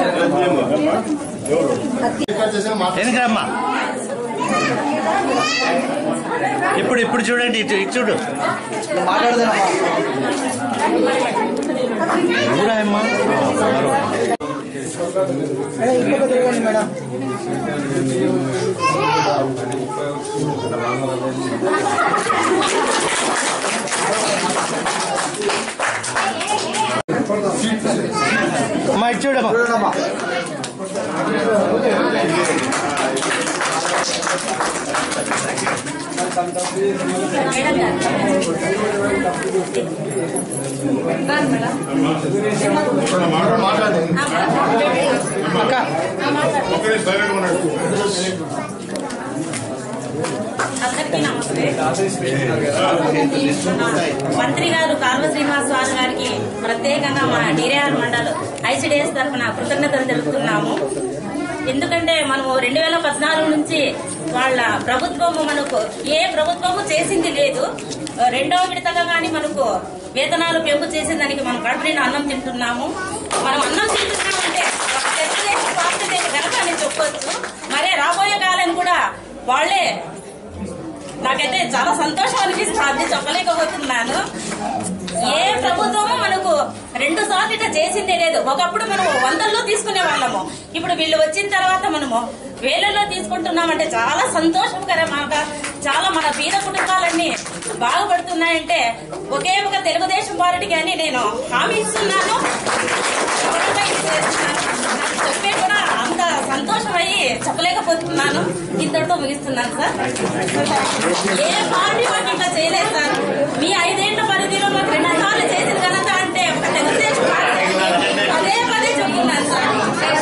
వెనకమ్మా ఇప్పుడు ఇప్పుడు చూడండి ఇటు ఇటు చూడు ఎవరా అమ్మా అమ్మా ఇటు చూడమ్మా అక్క అందరికీ నమస్తే మంత్రి గారు కాల్వ శ్రీనివాస్ వారి గారికి ప్రత్యేకంగా మా డిరేఆర్ మండల్ ఐసిడిఎస్ తరఫున కృతజ్ఞతలు తెలుపుతున్నాము ఎందుకంటే మనము రెండు వేల పద్నాలుగు నుంచి వాళ్ళ ప్రభుత్వము మనకు ఏ ప్రభుత్వము చేసింది లేదు రెండవ విడతగా కానీ మనకు వేతనాలు పెంపు చేసేదానికి మనం కడుపు నిండా అన్నం తింటున్నాము మనం అన్నం తింటున్నామంటే ఒక తెలుగుదేశం పార్టీ కనుక అని చెప్పొచ్చు మరే రాబోయే కాలం కూడా వాళ్ళే నాకైతే చాలా సంతోషం అనిపిస్తుంది చెప్పలేకపోతున్నాను ఏ ప్రభుత్వము మనకు రెండు సార్లు ఇట్లా చేసిందే లేదు ఒకప్పుడు మనం వందల్లో తీసుకునే వాళ్ళము ఇప్పుడు వీళ్ళు వచ్చిన తర్వాత మనము వేలల్లో తీసుకుంటున్నామంటే చాలా సంతోషకరமாக చాలా మన బీద కుటుంబాలన్నీ బాగుపడుతున్నాయంటే ఒకే ఒక తెలుగుదేశం పార్టీకి అని నేను హామీ ఇస్తున్నాను ఎవరైనా ఇది చేస్తున్నాను. నాకు చెప్పే కూడా అంత సంతోషమయ్యి చెప్పలేకపోతున్నాను ఇంతటితో ముగిస్తున్నాను సార్ ఏ పార్టీ మాకు ఇంకా చేయలేదు సార్ మీ ఐదేళ్ల పరిధిలో మాకు రెండు సార్లు చేసిన ఘనత అంటే ఒక తెలుగుదేశం పార్టీ పదే పదే చెప్తున్నాను సార్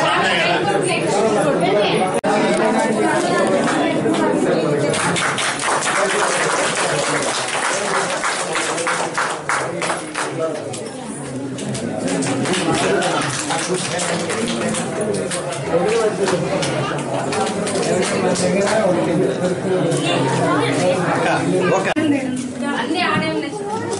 అన్ని ఆడే ఉన్నాయి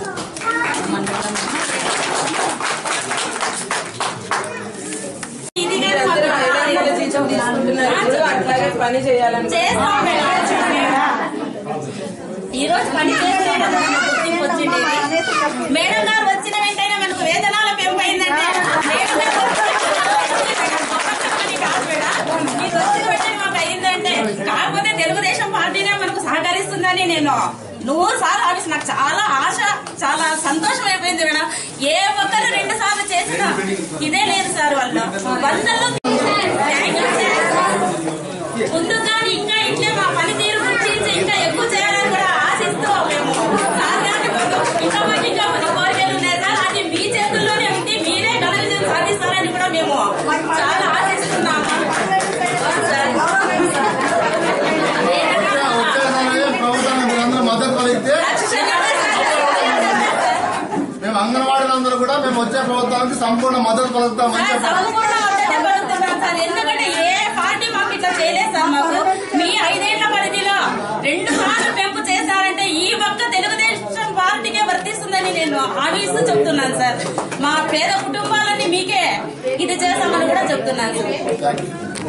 ఇది లేదు మాకు ఐదేళ్ళ జీతం తీసుకుంటున్నారు అట్లాగే పని చేయాలని చేస్తాం మేడం. ఈ రోజు పని చేస్తే కదా మనకు గుర్తింపు వచ్చింది మేడం గారు వచ్చిన వెంటనే మనకు వేతనాల పెంపు అయిందంటే మేడం గారు వచ్చిన కాదు మేడం. ఇది వచ్చిన వెంటనే మాకు అయిందంటే కాకపోతే తెలుగుదేశం పార్టీనే మనకు సహకరిస్తుందని నేను నూరు సార్లు ఆఫీస్ నాకు చాలా ఆశ చాలా సంతోషం అయిపోయింది మేడం ఏ ఒక్కరు రెండు సార్లు చేసిన ఇదే లేదు సార్ వాళ్ళు వందల్లో థ్యాంక్ యూ సార్. ముందు కానీ ఇంకా ఇట్లే మా పనితీరు గురించి ఇంకా ఎక్కువ చేయాలని కూడా ఆశిస్తూ మేము సార్ గారిని ఇంకా మాకు ఇంకా కొన్ని కోరికలు ఉన్నాయి సార్ అది మీ చేతుల్లోనే ఉంది మీరే ఘన విజయం సాధిస్తారని కూడా మేము చాలా ఆశిస్తున్నాము సార్. ఏ రకంగా ప్రభుత్వానికి మీరందరూ మద్దతు పలికితే మేము అంగన్వాడీలందరూ కూడా మేము వచ్చే ప్రభుత్వానికి సంపూర్ణ మద్దతు పలుకుతామని చెప్పారు సంపూర్ణ మద్దతు పలుకుతున్నాం సార్ ఎందుకంటే ఏ పార్టీ మాకు ఇట్లా చేయలేదు సార్ మాకు మీ ఐదేళ్ల పరిధిలో రెండు సార్లు పెంపు చేశారంటే ఈ ఒక్క తెలుగుదేశం పార్టీకే వర్తిస్తుందని నేను హామీ ఇస్తూ చెప్తున్నాను సార్ మా పేద కుటుంబాలన్నీ మీకే ఇది చేస్తామని కూడా చెప్తున్నాను సార్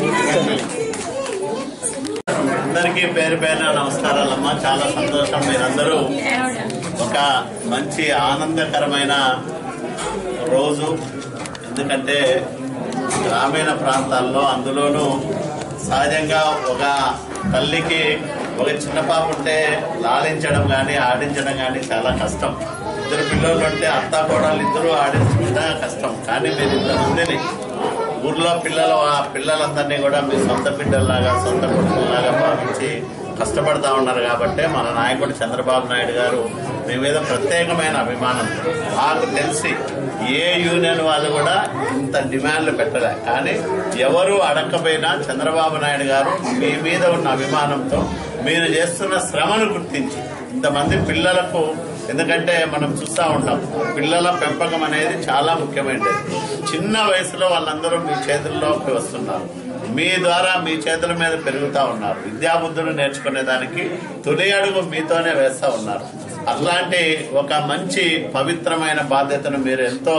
అందరికీ పేరు పేరున నమస్కారాలమ్మా చాలా సంతోషం మీరందరూ ఒక మంచి ఆనందకరమైన రోజు ఎందుకంటే గ్రామీణ ప్రాంతాల్లో అందులోనూ సహజంగా ఒక తల్లికి ఒక చిన్న పాప ఉంటే లాలించడం కానీ ఆడించడం కానీ చాలా కష్టం ఇద్దరు పిల్లలు ఉంటే అత్త కోడలు ఇద్దరు ఆడించడం కష్టం కానీ మీరు ఇంతమందిని ఊర్లో పిల్లలు ఆ పిల్లలందరినీ కూడా మీ సొంత బిడ్డల్లాగా సొంత కుటుంబంలాగా భావించి కష్టపడతా ఉన్నారు కాబట్టి మన నాయకుడు చంద్రబాబు నాయుడు గారు మీ మీద ప్రత్యేకమైన అభిమానం మాకు తెలిసి ఏ యూనియన్ వాళ్ళు కూడా ఇంత డిమాండ్లు పెట్టలే కానీ ఎవరు అడగకపోయినా చంద్రబాబు నాయుడు గారు మీ మీద ఉన్న అభిమానంతో మీరు చేస్తున్న శ్రమను గుర్తించి ఇంతమంది పిల్లలకు ఎందుకంటే మనం చూస్తూ ఉంటాం పిల్లల పెంపకం అనేది చాలా ముఖ్యమైనది చిన్న వయసులో వాళ్ళందరూ మీ చేతుల్లోకి వస్తున్నారు మీ ద్వారా మీ చేతుల మీద పెరుగుతా ఉన్నారు విద్యాబుద్ధులు నేర్చుకునే దానికి తొలి అడుగు మీతోనే వేస్తా ఉన్నారు అలాంటి ఒక మంచి పవిత్రమైన బాధ్యతను మీరు ఎంతో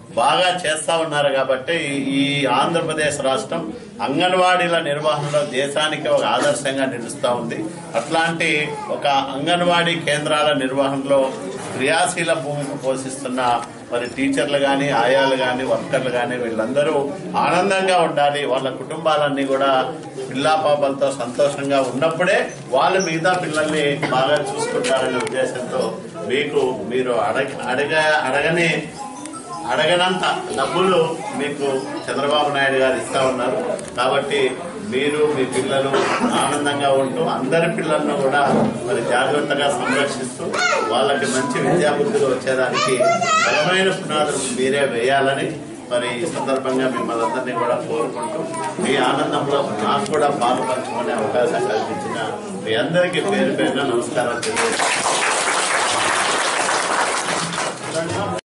బాగా చేస్తా ఉన్నారు కాబట్టి ఈ ఆంధ్రప్రదేశ్ రాష్ట్రం అంగన్వాడీల నిర్వహణలో దేశానికి ఒక ఆదర్శంగా నిలుస్తా ఉంది అట్లాంటి ఒక అంగన్వాడీ కేంద్రాల నిర్వహణలో క్రియాశీల భూమిక పోషిస్తున్న మరి టీచర్లు కానీ ఆయాలు కానీ వర్కర్లు కానీ వీళ్ళందరూ ఆనందంగా ఉండాలి వాళ్ళ కుటుంబాలన్నీ కూడా పిల్లా పాపలతో సంతోషంగా ఉన్నప్పుడే వాళ్ళు మిగతా పిల్లల్ని బాగా చూసుకుంటారనే ఉద్దేశంతో మీకు మీరు అడగ అడగ అడగని అడగనంత డబ్బులు మీకు చంద్రబాబు నాయుడు గారు ఇస్తా ఉన్నారు కాబట్టి మీరు మీ పిల్లలు ఆనందంగా ఉంటూ అందరి పిల్లలను కూడా మరి జాగ్రత్తగా సంరక్షిస్తూ వాళ్ళకి మంచి విద్యాబుద్ధులు వచ్చేదానికి బలమైన పునాదులు మీరే వేయాలని మరి ఈ సందర్భంగా మిమ్మల్ని అందరినీ కూడా కోరుకుంటూ మీ ఆనందంలో నాకు కూడా పాలు పంచుకునే అవకాశం కల్పించిన మీ అందరికీ పేరు పేరున నమస్కారాలు తెలియజేస్తాను